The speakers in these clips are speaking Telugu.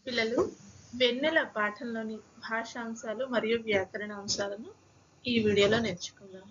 పిల్లలు వెన్నెల పాఠంలోని భాషాంశాలు మరియు వ్యాకరణ అంశాలను ఈ వీడియోలో నేర్చుకుందాం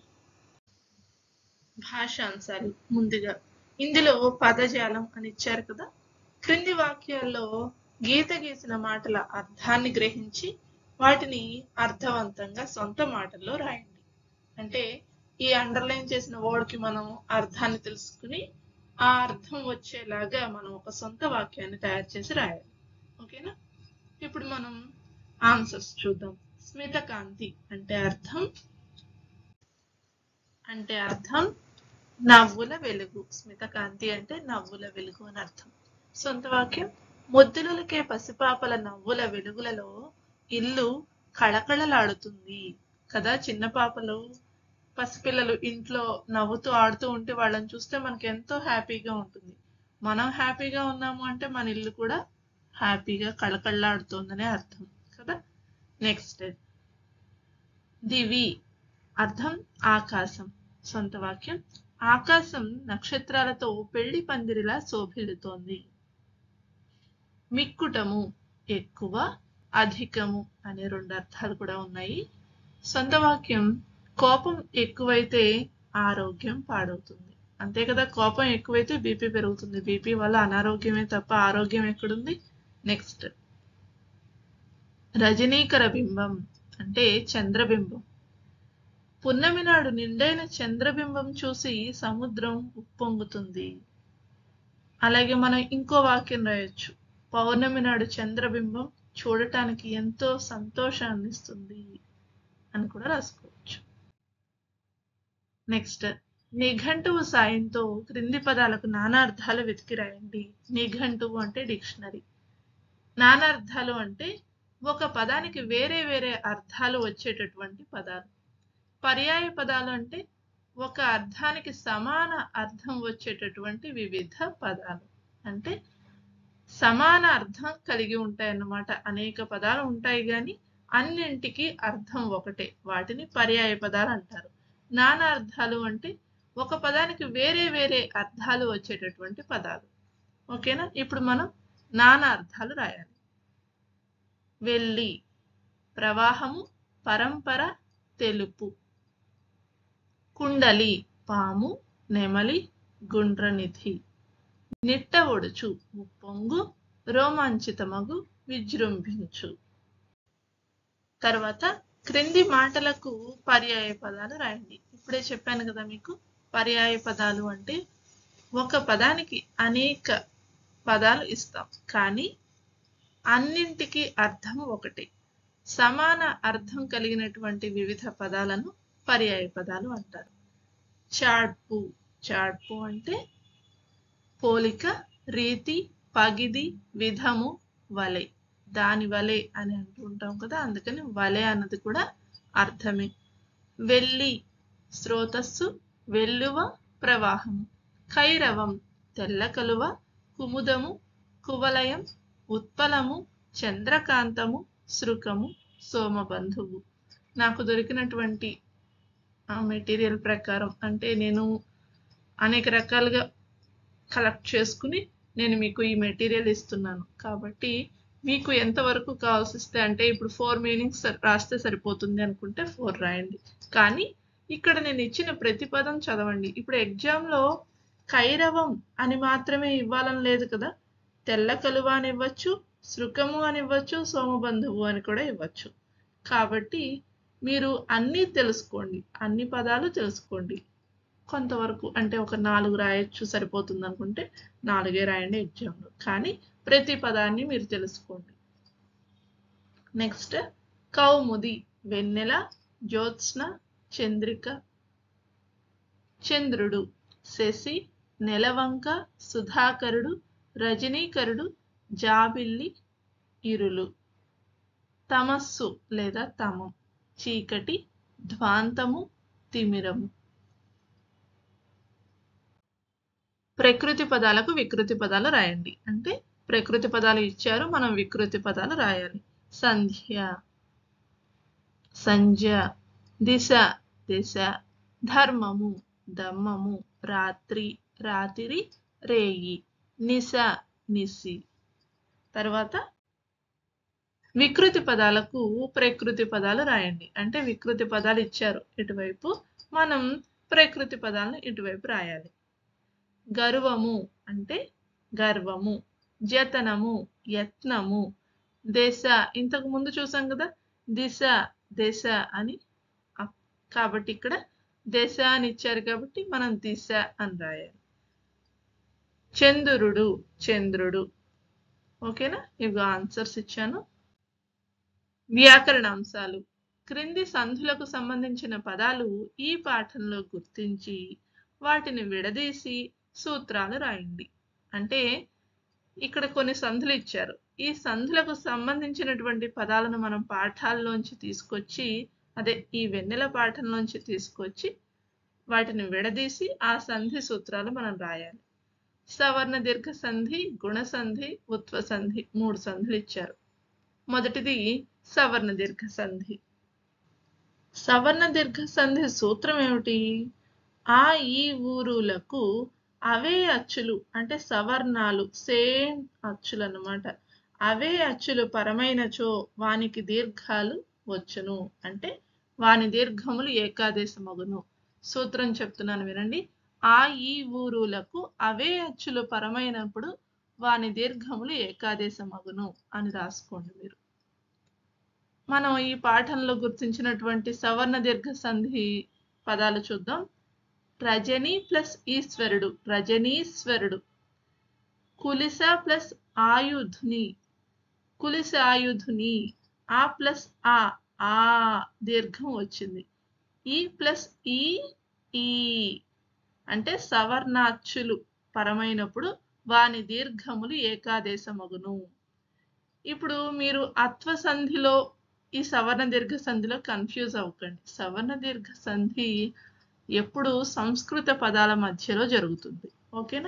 భాషాంశాలు ముందుగా ఇందులో పదజాలం అని ఇచ్చారు కదా క్రింది వాక్యాల్లో గీత గీసిన మాటల అర్థాన్ని గ్రహించి వాటిని అర్థవంతంగా సొంత మాటల్లో రాయండి అంటే ఈ అండర్లైన్ చేసిన వర్డ్కి మనం అర్థాన్ని తెలుసుకుని ఆ అర్థం వచ్చేలాగా మనం ఒక సొంత వాక్యాన్ని తయారు చేసి రాయాలి ఓకేనా ఇప్పుడు మనం ఆన్సర్స్ చూద్దాం స్మిత కాంతి అంటే అర్థం అంటే అర్థం నవ్వుల వెలుగు స్మిత కాంతి అంటే నవ్వుల వెలుగు అని అర్థం సొంత వాక్యం ముద్దులకే పసిపాపల నవ్వుల వెలుగులలో ఇల్లు కళకళలాడుతుంది కదా చిన్న పాపలు పసిపిల్లలు ఇంట్లో నవ్వుతూ ఆడుతూ ఉంటే వాళ్ళని చూస్తే మనకి ఎంతో హ్యాపీగా ఉంటుంది మనం హ్యాపీగా ఉన్నాము అంటే మన ఇల్లు కూడా హ్యాపీగా కళకళలాడుతుందనే అర్థం కదా నెక్స్ట్ దివి అర్థం ఆకాశం సొంత వాక్యం ఆకాశం నక్షత్రాలతో పెళ్లి పందిరిలా శోభిల్లుతోంది మిక్కుటము ఎక్కువ అధికము అనే రెండు అర్థాలు కూడా ఉన్నాయి సొంత వాక్యం కోపం ఎక్కువైతే ఆరోగ్యం పాడవుతుంది అంతే కదా కోపం ఎక్కువైతే బీపీ పెరుగుతుంది బీపీ వల్ల అనారోగ్యమే తప్ప ఆరోగ్యం ఎక్కడుంది నెక్స్ట్ రజనీకర బింబం అంటే చంద్రబింబం పున్నమి నాడు నిండైన చంద్రబింబం చూసి సముద్రం ఉప్పొంగుతుంది అలాగే మనం ఇంకో వాక్యం రాయొచ్చు పౌర్ణమి నాడు చంద్రబింబం చూడటానికి ఎంతో సంతోషాన్ని ఇస్తుంది అని కూడా రాసుకోవచ్చు నెక్స్ట్ నిఘంటువు సాయంతో క్రింది పదాలకు నానార్థాలు వెతికి రాయండి నిఘంటువు అంటే డిక్షనరీ నానార్థాలు అంటే ఒక పదానికి వేరే వేరే అర్థాలు వచ్చేటటువంటి పదాలు పర్యాయ పదాలు అంటే ఒక అర్థానికి సమాన అర్థం వచ్చేటటువంటి వివిధ పదాలు అంటే సమాన అర్థం కలిగి ఉంటాయన్నమాట అనేక పదాలు ఉంటాయి కానీ అన్నింటికి అర్థం ఒకటే వాటిని పర్యాయ పదాలు అంటారు నానా అర్థాలు అంటే ఒక పదానికి వేరే వేరే అర్థాలు వచ్చేటటువంటి పదాలు ఓకేనా ఇప్పుడు మనం నానా అర్థాలు రాయాలి వెళ్ళి ప్రవాహము పరంపర తెలుపు కుండలి పాము నెమలి గుండ్రనిధి నిట్ట ఒడుచు ముప్పొంగు రోమాంచితమగు విజృంభించు తర్వాత క్రింది మాటలకు పర్యాయ పదాలు రాయండి ఇప్పుడే చెప్పాను కదా మీకు పర్యాయ పదాలు అంటే ఒక పదానికి అనేక పదాలు ఇస్తాం కానీ అన్నింటికి అర్థం ఒకటే సమాన అర్థం కలిగినటువంటి వివిధ పదాలను పర్యాయ పదాలు అంటారు చాడ్పు చాడ్పు అంటే పోలిక రీతి పగిది విధము వలె దాని వలె అని అంటూ ఉంటాం కదా అందుకని వలె అన్నది కూడా అర్థమే వెళ్ళి స్రోతస్సు వెల్లువ ప్రవాహము కైరవం తెల్ల కలువ కుముదము కువలయం ఉత్పలము చంద్రకాంతము శృకము సోమబంధువు నాకు దొరికినటువంటి మెటీరియల్ ప్రకారం అంటే నేను అనేక రకాలుగా కలెక్ట్ చేసుకుని నేను మీకు ఈ మెటీరియల్ ఇస్తున్నాను కాబట్టి మీకు ఎంతవరకు కావాల్సి వస్తే అంటే ఇప్పుడు ఫోర్ మీనింగ్స్ రాస్తే సరిపోతుంది అనుకుంటే ఫోర్ రాయండి కానీ ఇక్కడ నేను ఇచ్చిన ప్రతి పదం చదవండి ఇప్పుడు ఎగ్జామ్లో కైరవం అని మాత్రమే ఇవ్వాలని లేదు కదా తెల్ల కలువ అని ఇవ్వచ్చు శృకము అని ఇవ్వచ్చు సోమబంధువు అని కూడా ఇవ్వచ్చు కాబట్టి మీరు అన్నీ తెలుసుకోండి అన్ని పదాలు తెలుసుకోండి కొంతవరకు అంటే ఒక నాలుగు రాయొచ్చు సరిపోతుంది అనుకుంటే నాలుగే రాయండి ఎగ్జామ్లో కానీ ప్రతి పదాన్ని మీరు తెలుసుకోండి నెక్స్ట్ కౌముది వెన్నెల జ్యోత్స్న చంద్రిక చంద్రుడు శశి నెలవంక సుధాకరుడు రజనీకరుడు జాబిల్లి ఇరులు తమస్సు లేదా తమం చీకటి ధ్వాంతము తిమిరము ప్రకృతి పదాలకు వికృతి పదాలు రాయండి అంటే ప్రకృతి పదాలు ఇచ్చారు మనం వికృతి పదాలు రాయాలి సంధ్య సంధ్య దిశ దిశ ధర్మము దమ్మము రాత్రి రాతిరి రేయి నిశ నిసి తర్వాత వికృతి పదాలకు ప్రకృతి పదాలు రాయండి అంటే వికృతి పదాలు ఇచ్చారు ఇటువైపు మనం ప్రకృతి పదాలను ఇటువైపు రాయాలి గర్వము అంటే గర్వము జతనము యత్నము దేశ ఇంతకు ముందు చూసాం కదా దిశ దేశ అని అప్- కాబట్టి ఇక్కడ దేశ అని ఇచ్చారు కాబట్టి మనం దిశ అని రాయాలి చంద్రుడు చంద్రుడు ఓకేనా ఇవి ఆన్సర్స్ ఇచ్చాను వ్యాకరణ అంశాలు క్రింది సంధులకు సంబంధించిన పదాలు ఈ పాఠంలో గుర్తించి వాటిని విడదీసి సూత్రాలు రాయండి అంటే ఇక్కడ కొన్ని సంధులు ఇచ్చారు ఈ సంధులకు సంబంధించినటువంటి పదాలను మనం పాఠాల్లోంచి తీసుకొచ్చి అదే ఈ వెన్నెల పాఠంలోంచి తీసుకొచ్చి వాటిని విడదీసి ఆ సంధి సూత్రాలు మనం రాయాలి సవర్ణ దీర్ఘ సంధి గుణ సంధి ఉత్వ సంధి మూడు సంధులు ఇచ్చారు మొదటిది సవర్ణ దీర్ఘ సంధి సవర్ణ దీర్ఘ సంధి సూత్రం ఏమిటి ఆ ఈ ఊరులకు అవే అచ్చులు అంటే సవర్ణాలు సేమ్ అచ్చులు అన్నమాట అవే అచ్చులు పరమైనచో వానికి దీర్ఘాలు వచ్చును అంటే వాని దీర్ఘములు ఏకాదేశమగును సూత్రం చెప్తున్నాను వినండి ఆ ఈ ఊరులకు అవే అచ్చులు పరమైనప్పుడు వాని దీర్ఘములు ఏకాదేశమగును అని రాసుకోండి మీరు మనం ఈ పాఠంలో గుర్తించినటువంటి సవర్ణ దీర్ఘ సంధి పదాలు చూద్దాం రజని ప్లస్ ఈశ్వరుడు రజనీశ్వరుడు కులిస ప్లస్ ఆయుధుని కులిస ఆయుధుని ఆ ప్లస్ ఆ ఆ దీర్ఘం వచ్చింది ఈ ప్లస్ ఈ ఈ అంటే సవర్ణాచ్చులు పరమైనప్పుడు వాని దీర్ఘములు ఏకాదేశమగును ఇప్పుడు మీరు అత్వ సంధిలో ఈ సవర్ణ దీర్ఘ సంధిలో కన్ఫ్యూజ్ అవ్వకండి సవర్ణ దీర్ఘ సంధి ఎప్పుడు సంస్కృత పదాల మధ్యలో జరుగుతుంది ఓకేనా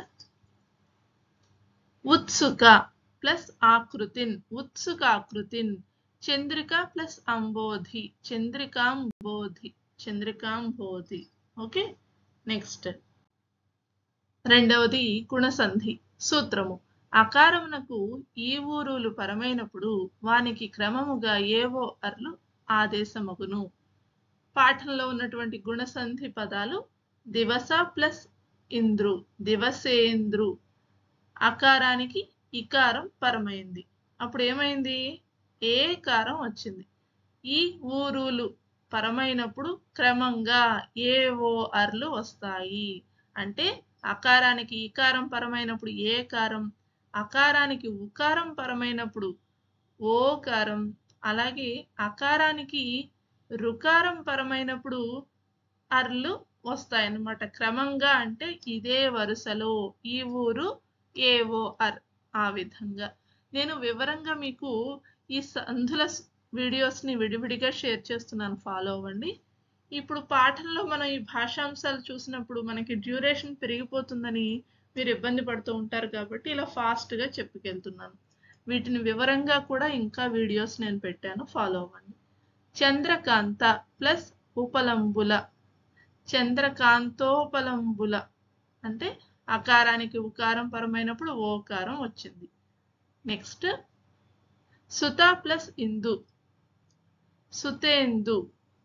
ఉత్సుక ప్లస్ ఆకృతిన్ ఉత్సుక ఆకృతిన్ చంద్రిక ప్లస్ అంబోధి చంద్రికాంబోధి చంద్రికాంబోధి ఓకే నెక్స్ట్ రెండవది గుణసంధి సూత్రము అకారమునకు ఈ ఊరులు పరమైనప్పుడు వానికి క్రమముగా ఏవో అర్లు ఆదేశమగును పాఠంలో ఉన్నటువంటి గుణసంధి పదాలు దివస ప్లస్ ఇంద్రు దివసేంద్రు అకారానికి ఇకారం పరమైంది అప్పుడు ఏమైంది ఏ కారం వచ్చింది ఈ ఊరులు పరమైనప్పుడు క్రమంగా ఏవో అర్లు వస్తాయి అంటే అకారానికి ఇకారం పరమైనప్పుడు ఏ కారం అకారానికి ఉకారం పరమైనప్పుడు ఓకారం అలాగే అకారానికి రుకారం పరమైనప్పుడు అర్లు వస్తాయన్నమాట క్రమంగా అంటే ఇదే వరుసలో ఈ ఊరు ఏవో అర్ ఆ విధంగా నేను వివరంగా మీకు ఈ సంధుల వీడియోస్ని విడివిడిగా షేర్ చేస్తున్నాను ఫాలో అవ్వండి ఇప్పుడు పాఠంలో మనం ఈ భాషాంశాలు చూసినప్పుడు మనకి డ్యూరేషన్ పెరిగిపోతుందని మీరు ఇబ్బంది పడుతూ ఉంటారు కాబట్టి ఇలా ఫాస్ట్గా చెప్పుకెళ్తున్నాను వీటిని వివరంగా కూడా ఇంకా వీడియోస్ నేను పెట్టాను ఫాలో అవ్వండి చంద్రకాంత ప్లస్ ఉపలంబుల చంద్రకాంతోపలంబుల అంటే అకారానికి ఉకారం పరమైనప్పుడు ఓకారం వచ్చింది నెక్స్ట్ సుత ప్లస్ ఇందు సుతేందు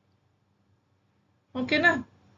ఓకేనా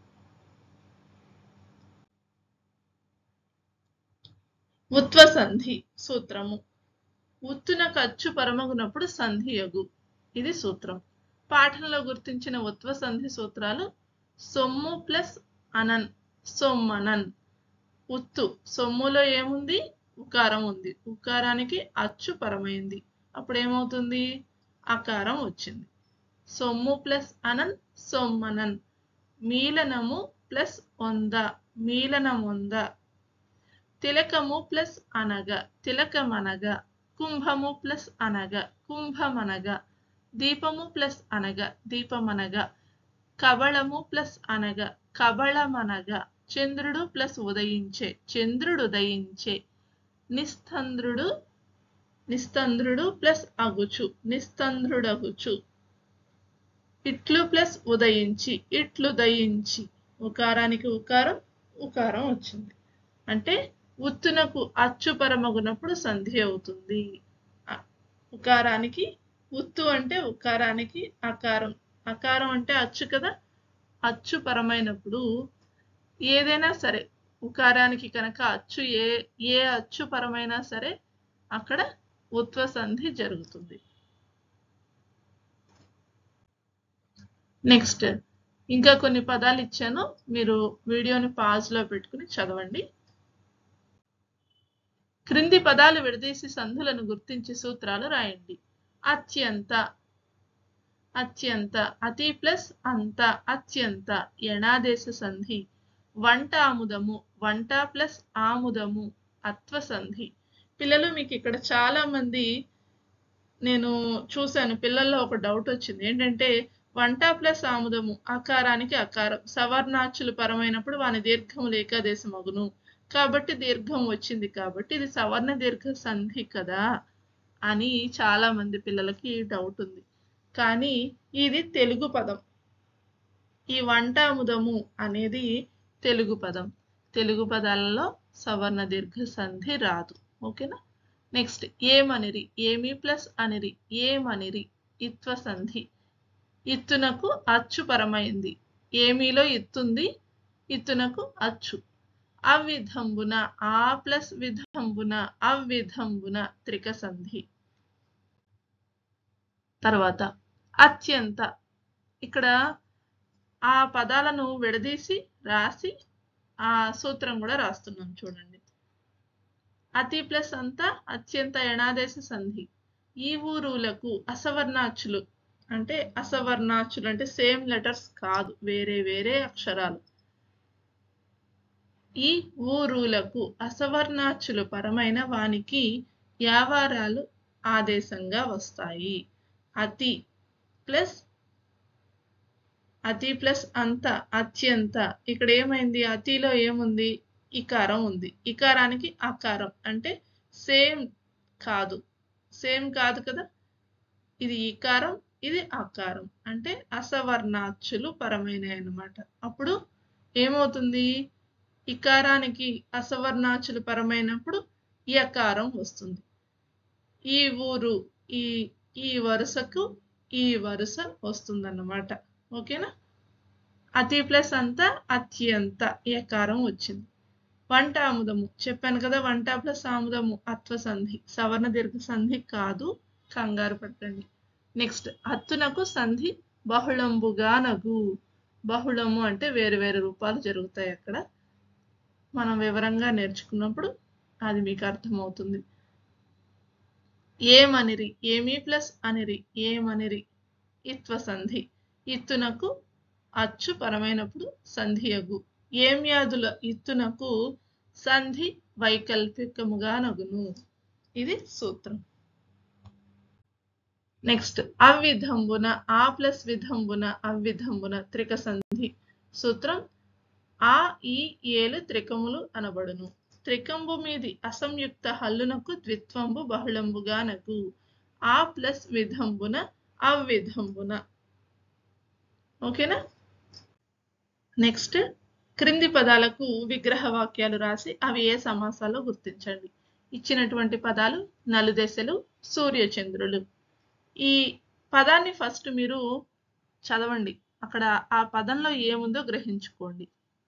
ఉత్వ సంధి సూత్రము ఉత్తున ఖర్చు పరమగునప్పుడు సంధి యగు ఇది సూత్రం పాఠంలో గుర్తించిన ఉత్వ సంధి సూత్రాలు సొమ్ము ప్లస్ అనన్ సొమ్మనన్ ఉత్తు సొమ్ములో ఏముంది ఉకారం ఉంది ఉకారానికి అచ్చు పరమైంది అప్పుడు ఏమవుతుంది అకారం వచ్చింది సొమ్ము ప్లస్ అనన్ సొమ్మనన్ మీలనము ప్లస్ వంద మీలనమొంద తిలకము ప్లస్ అనగ తిలకమనగ కుంభము ప్లస్ అనగ కుంభమనగ దీపము ప్లస్ అనగ దీపమనగ కబళము ప్లస్ అనగ కబళమనగ చంద్రుడు ప్లస్ ఉదయించే చంద్రుడు ఉదయించే నిస్తంద్రుడు నిస్తంద్రుడు ప్లస్ అగుచు నిస్తంద్రుడగుచు ఇట్లు ప్లస్ ఉదయించి ఇట్లు దయించి ఉకారానికి ఉకారం ఉకారం వచ్చింది అంటే ఉత్తునకు అచ్చు పరమగునప్పుడు సంధి అవుతుంది అ- ఉకారానికి ఉత్తు అంటే ఉకారానికి అకారం అకారం అంటే అచ్చు కదా అచ్చు పరమైనప్పుడు ఏదైనా సరే ఉకారానికి కనుక అచ్చు ఏ ఏ అచ్చు పరమైనా సరే అక్కడ ఉత్వ సంధి జరుగుతుంది నెక్స్ట్ ఇంకా కొన్ని పదాలు ఇచ్చాను మీరు వీడియోని పాజ్ లో పెట్టుకుని చదవండి క్రింది పదాలు విడదీసి సంధులను గుర్తించి సూత్రాలు రాయండి అత్యంత అత్యంత అతి ప్లస్ అంత అత్యంత ఎణాదేశ సంధి వంట ఆముదము వంట ప్లస్ ఆముదము అత్వ సంధి పిల్లలు మీకు ఇక్కడ చాలా మంది నేను చూశాను పిల్లల్లో ఒక డౌట్ వచ్చింది ఏంటంటే వంట ప్లస్ ఆముదము అకారానికి అకారం సవర్ణాచులు పరమైనప్పుడు వాని దీర్ఘం ఏకాదేశమగును కాబట్టి దీర్ఘం వచ్చింది కాబట్టి ఇది సవర్ణ దీర్ఘ సంధి కదా అని చాలా మంది పిల్లలకి డౌట్ ఉంది కానీ ఇది తెలుగు పదం ఈ వంటాముదము అనేది తెలుగు పదం తెలుగు పదాలలో సవర్ణ దీర్ఘ సంధి రాదు ఓకేనా నెక్స్ట్ ఏమనిరి ఏమి ప్లస్ అనిరి ఏమనిరి ఇత్వ సంధి ఇత్తునకు అచ్చు పరమైంది ఏమీలో ఇత్తుంది ఇత్తునకు అచ్చు అవిధంబున ఆ ప్లస్ విధంబున అవిధంబున త్రిక సంధి తర్వాత అత్యంత ఇక్కడ ఆ పదాలను విడదీసి రాసి ఆ సూత్రం కూడా రాస్తున్నాం చూడండి అతి ప్లస్ అంతా అత్యంత ఎణాదేశ సంధి ఈ ఊరులకు అసవర్ణాచులు అంటే అసవర్ణాచులు అంటే సేమ్ లెటర్స్ కాదు వేరే వేరే అక్షరాలు ఈ ఊరులకు అసవర్ణాచులు పరమైన వానికి యావారాలు ఆదేశంగా వస్తాయి అతి ప్లస్ అతి ప్లస్ అంత అత్యంత ఇక్కడ ఏమైంది అతిలో ఏముంది ఇకారం ఉంది ఇకారానికి అకారం అంటే సేమ్ కాదు సేమ్ కాదు కదా ఇది ఇకారం ఇది అకారం అంటే అసవర్ణాచులు పరమైనవి అన్నమాట అప్పుడు ఏమవుతుంది ఇకారానికి అసవర్ణాచులు పరమైనప్పుడు యకారం వస్తుంది ఈ ఊరు ఈ ఈ వరుసకు ఈ వరుస వస్తుందన్నమాట ఓకేనా అతి ప్లస్ అంతా అత్యంత యకారం వచ్చింది వంట ఆముదము చెప్పాను కదా వంట ప్లస్ ఆముదము అత్వ సంధి సవర్ణ దీర్ఘ సంధి కాదు కంగారు పట్టండి నెక్స్ట్ హత్తునకు సంధి బహుళంబుగా నగు బహుళము అంటే వేరు వేరు రూపాలు జరుగుతాయి అక్కడ మనం వివరంగా నేర్చుకున్నప్పుడు అది మీకు అర్థమవుతుంది ఏమనిరి ఏమి ప్లస్ అనిరి ఏమనిరి ఇత్వ సంధి ఇత్తునకు అచ్చు పరమైనప్పుడు సంధియగు ఏమ్యాదుల ఇత్తునకు సంధి వైకల్పికముగా నగును ఇది సూత్రం నెక్స్ట్ అవిధంబున ఆ ప్లస్ విధంబున అవిధంబున త్రిక సంధి సూత్రం ఆ ఈ ఏలు త్రికములు అనబడును త్రికంబు మీది అసంయుక్త హల్లునకు ద్విత్వంబు బహుళంబుగా నగు ఆ ప్లస్ విధంబున అవిధంబున ఓకేనా నెక్స్ట్ క్రింది పదాలకు విగ్రహ వాక్యాలు రాసి అవి ఏ సమాసాల్లో గుర్తించండి ఇచ్చినటువంటి పదాలు నలుదెశలు సూర్యచంద్రులు ఈ పదాన్ని ఫస్ట్ మీరు చదవండి అక్కడ ఆ పదంలో ఏముందో గ్రహించుకోండి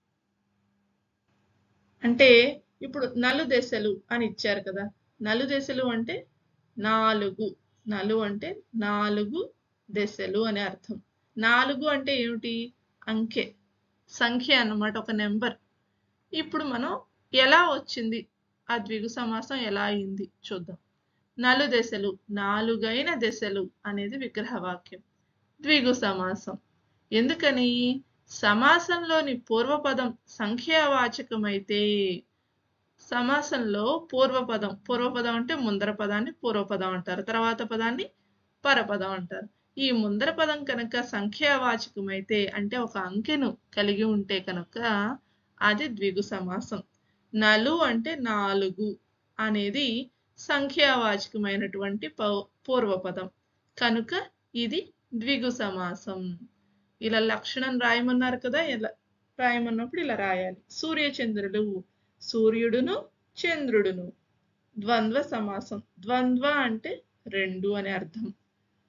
అంటే ఇప్పుడు నలు దశలు అని ఇచ్చారు కదా నలు దశలు అంటే నాలుగు నలు అంటే నాలుగు దశలు అని అర్థం నాలుగు అంటే ఏమిటి అంకె సంఖ్య అన్నమాట ఒక నెంబర్ ఇప్పుడు మనం ఎలా వచ్చింది ఆ ద్విగు సమాసం ఎలా అయింది చూద్దాం నలు దశలు నాలుగైన దశలు అనేది విగ్రహవాక్యం ద్విగు సమాసం ఎందుకని సమాసంలోని పూర్వపదం సంఖ్యావాచకమైతే సమాసంలో పూర్వపదం పూర్వపదం అంటే ముందర పదాన్ని పూర్వపదం అంటారు తర్వాత పదాన్ని పరపదం అంటారు ఈ ముందర పదం కనుక సంఖ్యావాచకమైతే అంటే ఒక అంకెను కలిగి ఉంటే కనుక అది ద్విగు సమాసం నలు అంటే నాలుగు అనేది సంఖ్యావాచకమైనటువంటి పూర్వపదం కనుక ఇది ద్విగు సమాసం ఇలా లక్షణం రాయమన్నారు కదా ఇలా రాయమన్నప్పుడు ఇలా రాయాలి సూర్యచంద్రుడు సూర్యుడును చంద్రుడును ద్వంద్వ సమాసం ద్వంద్వ అంటే రెండు అని అర్థం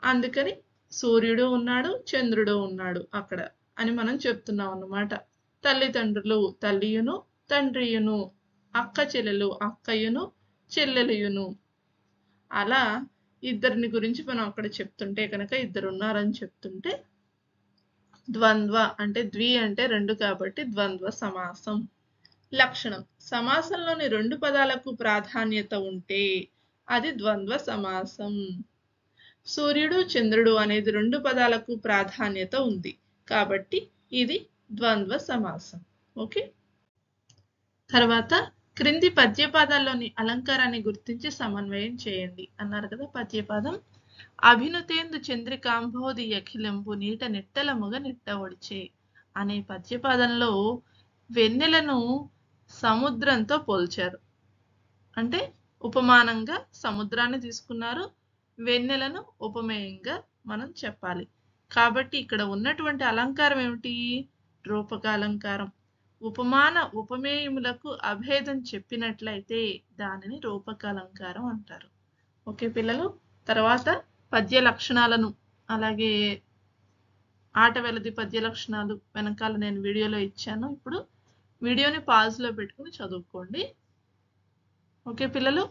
అందుకని సూర్యుడు ఉన్నాడు చంద్రుడు ఉన్నాడు అక్కడ అని మనం చెప్తున్నాం అన్నమాట తల్లిదండ్రులు తల్లియును తండ్రియును అక్క చెల్లెలు అక్కయ్యను చెల్లెలియును అలా ఇద్దరిని గురించి మనం అక్కడ చెప్తుంటే కనుక ఇద్దరు ఉన్నారని చెప్తుంటే ద్వంద్వ అంటే ద్వి అంటే రెండు కాబట్టి ద్వంద్వ సమాసం లక్షణం సమాసంలోని రెండు పదాలకు ప్రాధాన్యత ఉంటే అది ద్వంద్వ సమాసం సూర్యుడు చంద్రుడు అనేది రెండు పదాలకు ప్రాధాన్యత ఉంది కాబట్టి ఇది ద్వంద్వ సమాసం ఓకే తర్వాత క్రింది పద్యపాదాల్లోని అలంకారాన్ని గుర్తించి సమన్వయం చేయండి అన్నారు కదా పద్యపాదం అభినుతేందు చంద్రికాంబోది అఖిలంబు నీట నెట్టలముగ నెట్ట ఒడిచే అనే పద్యపాదంలో వెన్నెలను సముద్రంతో పోల్చారు అంటే ఉపమానంగా సముద్రాన్ని తీసుకున్నారు వెన్నెలను ఉపమేయంగా మనం చెప్పాలి కాబట్టి ఇక్కడ ఉన్నటువంటి అలంకారం ఏమిటి రూపక అలంకారం ఉపమాన ఉపమేయములకు అభేదం చెప్పినట్లయితే దానిని రూపక అలంకారం అంటారు ఓకే పిల్లలు తర్వాత పద్య లక్షణాలను అలాగే ఆట వెలది పద్య లక్షణాలు వెనకాల నేను వీడియోలో ఇచ్చాను ఇప్పుడు వీడియోని పాజ్లో పెట్టుకుని చదువుకోండి ఓకే పిల్లలు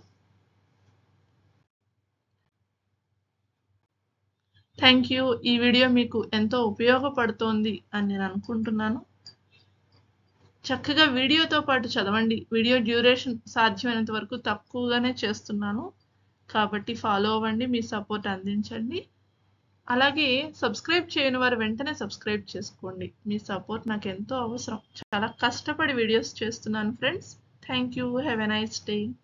థ్యాంక్ యూ ఈ వీడియో మీకు ఎంతో ఉపయోగపడుతోంది అని నేను అనుకుంటున్నాను చక్కగా వీడియోతో పాటు చదవండి వీడియో డ్యూరేషన్ సాధ్యమైనంత వరకు తక్కువగానే చేస్తున్నాను కాబట్టి ఫాలో అవ్వండి మీ సపోర్ట్ అందించండి అలాగే సబ్స్క్రైబ్ చేయని వారు వెంటనే సబ్స్క్రైబ్ చేసుకోండి మీ సపోర్ట్ నాకు ఎంతో అవసరం చాలా కష్టపడి వీడియోస్ చేస్తున్నాను friends thank you have a nice day